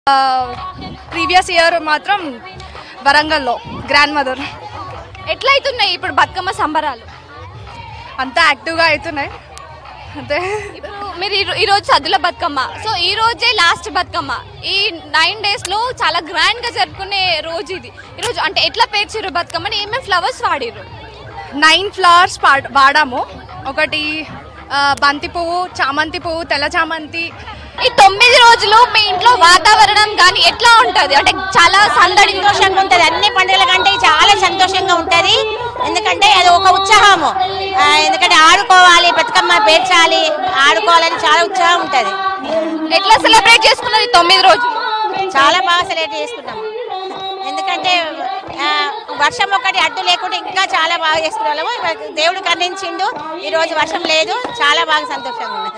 previous year మాత్రం వరంగల్లో grand mother ఎట్లా అవుతున్నాయి ఇప్పుడు బతుకమ్మ సంబరాలు అంతా యాక్టివ్గా అవుతున్నాయి అంతే ఇప్పుడు మీరు ఈ రో- ఈ రోజు సద్దుల బతుకమ్మ సో ఈ రోజే లాస్ట్ బతుకమ్మ ఈ నైన్ డేస్ లో చాలా గ్రాండ్ గా జరుపుకునే రోజు ఇది ఈ రోజు అంటే ఎట్లా పేర్చిర్రు బతుకమ్మని ఏమేమి ఫ్లవర్స్ వాడిర్రు నైన్ ఫ్లవర్స్ వాడాము ఒకటి ఆ, బంతి పువ్వు చామంతి పువ్వు తెల్ల చామంతి ఈ తొమ్మిది రోజులు మీ ఇంట్లో వాతావరణం కానీ ఎట్లా ఉంటది అంటే చాలా సందడి సంతోషంగా ఉంటది అన్ని పండుగల కంటే చాలా సంతోషంగా ఉంటది ఎందుకంటే అది ఒక ఉత్సాహము ఆ, ఎందుకంటే ఆడుకోవాలి బతుకమ్మ పేర్చాలి ఆడుకోవాలని చాలా ఉత్సాహం ఉంటది ఎట్లా సెలబ్రేట్ చేసుకున్నది తొమ్మిది రోజులు చాలా బాగా సెలబ్రేట్ చేసుకున్నాం ఎందుకంటే ఆ, వర్షం ఒకటి అడ్డు లేకుండా ఇంకా చాలా బాగా చేసుకున్నాము దేవుడు కరుణించిండు ఈ రోజు వర్షం లేదు చాలా బాగా సంతోషంగా ఉన్నది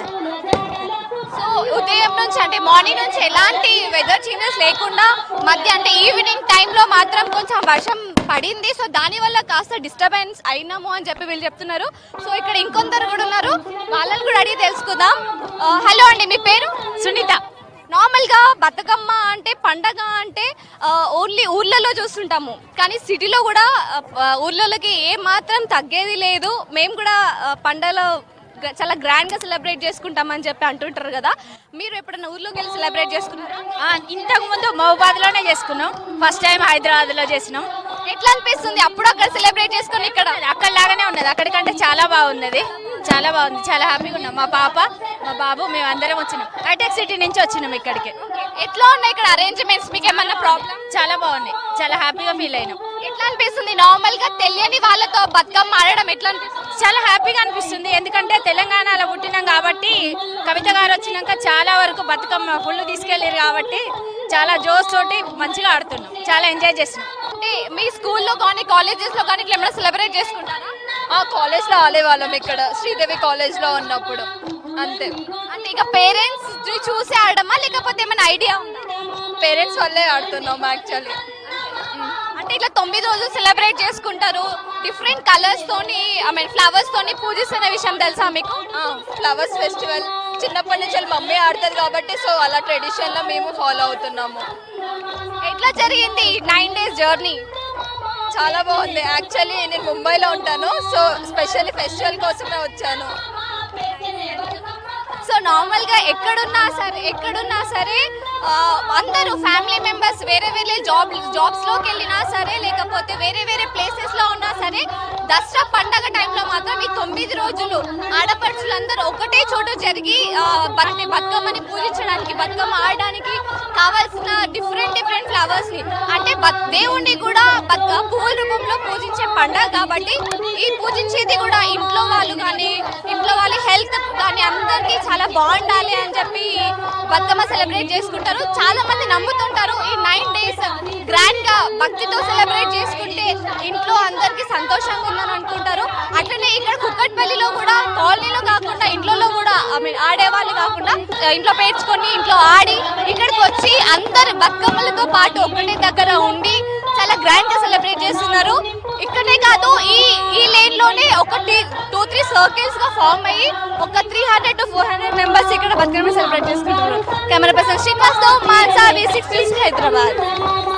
సో ఉదయం నుంచి అంటే మార్నింగ్ నుంచి ఎలాంటి వెదర్ చేంజెస్ లేకుండా మధ్య అంటే ఈవినింగ్ టైంలో మాత్రం కొంచెం వర్షం పడింది సో దాని వల్ల కాస్త డిస్టర్బెన్స్ అయినాము అని చెప్పి వీళ్ళు చెప్తున్నారు సో ఇక్కడ ఇంకొందరు కూడా ఉన్నారు వాళ్ళని కూడా అడిగి తెలుసుకుందాం ఆ, హలో అండి మీ పేరు సునీత నార్మల్ గా బతుకమ్మ అంటే పండగ అంటే ఆ, ఓన్లీ ఊర్లలో చూస్తుంటాము కానీ సిటీలో కూడా ఆ, ఊర్లలోకి ఏ మాత్రం తగ్గేది లేదు మేము కూడా ఆ, పండగలో గ- చాలా గ్రాండ్ గా సెలబ్రేట్ చేసుకుంటామని చెప్పి అంటుంటారు కదా మీరు ఎప్పుడైనా ఊర్లోకి వెళ్ళి సెలబ్రేట్ చేసుకున్నారా ఇంతకు ముందు మహబాద్ లోనే చేసుకున్నాం ఫస్ట్ టైం హైదరాబాద్ లో చేసినాం ఎట్లా అనిపిస్తుంది అప్పుడు అక్కడ సెలబ్రేట్ చేసుకుని ఇక్కడ అక్కడ లాగానే ఉన్నది అక్కడికంటే చాలా బాగున్నది చాలా బాగుంది చాలా హ్యాపీగా ఉన్నాం మా పాప మా బాబు మేము అందరం వచ్చినాం హైటెక్ సిటీ నుంచి వచ్చినాం ఇక్కడికి ఎట్లా ఉన్నాయి ఇక్కడ అరేంజ్మెంట్స్ మీకు ఏమన్నా ప్రాబ్లం చాలా బాగున్నాయి చాలా హ్యాపీగా ఫీల్ అయినాం ఎట్లా అనిపిస్తుంది నార్మల్ గా తెలియని వాళ్ళతో బతుకమ్మ ఆడడం ఎట్లా అనిపిస్తుంది చాలా హ్యాపీగా అనిపిస్తుంది ఎందుకంటే తెలంగాణలో పుట్టినాం కాబట్టి కవిత గారు వచ్చినాక చాలా వరకు బతుకమ్మ ఫుల్ తీసుకెళ్ళారు కాబట్టి చాలా జోస్ తోటి మంచిగా ఆడుతున్నాం చాలా ఎంజాయ్ చేస్తున్నాం అంటే మీ స్కూల్లో కానీ కాలేజెస్ లో కానీ ఇట్లా ఏమైనా సెలబ్రేట్ చేసుకుంటారా ఆ కాలేజ్లో ఆడేవాళ్ళం ఇక్కడ శ్రీదేవి కాలేజ్లో ఉన్నప్పుడు అంతే అంటే ఇక పేరెంట్స్ చూసి ఆడమా లేకపోతే ఏమైనా ఐడియా ఉందా పేరెంట్స్ వల్లే ఆడుతున్నాం యాక్చువల్లీ అంటే ఇట్లా తొమ్మిది రోజులు సెలబ్రేట్ చేసుకుంటారు డిఫరెంట్ కలర్స్ తోని ఐ మీన్ ఫ్లవర్స్ తోని పూజిస్తున్న విషయం తెలుసా మీకు ఫ్లవర్స్ ఫెస్టివల్ చిన్నప్పటి నుంచి వాళ్ళ మమ్మీ ఆడుతుంది కాబట్టి సో అలా ట్రెడిషన్లో మేము ఫాలో అవుతున్నాము ఎట్లా జరిగింది నైన్ డేస్ జర్నీ చాలా బాగుంది యాక్చువల్లీ నేను ముంబైలో ఉంటాను సో స్పెషల్లీ ఫెస్టివల్ కోసమే వచ్చాను సో నార్మల్ గా ఎక్కడున్నా సరే ఎక్కడున్నా సరే ఆ, అందరూ ఫ్యామిలీ మెంబర్స్ వేరే వేరే జాబ్ జాబ్స్ లోకి వెళ్ళినా సరే లేకపోతే వేరే వేరే ప్లేసెస్ లో ఉన్నా సరే దసరా పండగ టైంలో మాత్రం ఈ తొమ్మిది రోజులు ఆడపడుచులందరూ ఒకటే చోట జరిగి ఆ, బతుని బతుకమ్మని పూజించడానికి బతుకమ్మ ఆడడానికి కావాల్సిన డిఫరెంట్ డిఫరెంట్ ఫ్లవర్స్ ని అంటే బత్- దేవుణ్ణి కూడా బత్- పువ్వుల రూపంలో పూజించే పండగ కాబట్టి ఈ పూజించేది కూడా ఇంట్లో వాళ్ళు కానీ ఇంట్లో వాళ్ళ హెల్త్ కానీ అందరికీ చాలా బాగుండాలి అని చెప్పి బతుకమ్మ సెలబ్రేట్ చేసుకుంటారు చాలా మంది నమ్ముతుంటారు ఈ నైన్ డేస్ గ్రాండ్ గా భక్తితో సెలబ్రేట్ చేసుకుంటే ఇంట్లో అందరికీ సంతోషంగా ఉందని అనుకుంటారు అట్లనే ఇక్కడ కుక్కట్పల్లిలో కూడా కాలనీలో కాకుండా ఇంట్లో కూడా ఐ మీన్ ఆడేవాళ్ళు కాకుండా ఆ, ఇంట్లో పేర్చుకొని ఇంట్లో ఆడి ఇక్కడికి వచ్చి అందరు బతుకమ్మలతో పాటు ఒకటే దగ్గర ఉండి చాలా గ్రాండ్ గా సెలబ్రేట్ చేస్తున్నారు ఇక్కడే కాదు ఈ ఈ లేన్ లోనే ఒకటి టూ త్రీ సర్కిల్స్ గా ఫామ్ అయ్యి ఒక three hundred to four hundred members ఇక్కడ బతుకమ్మ సెలబ్రేట్ చేసుకుంటున్నారు కెమెరా పర్సన్ శ్రీనివాస్ తో మాన్సా వి సిక్స్ హైదరాబాద్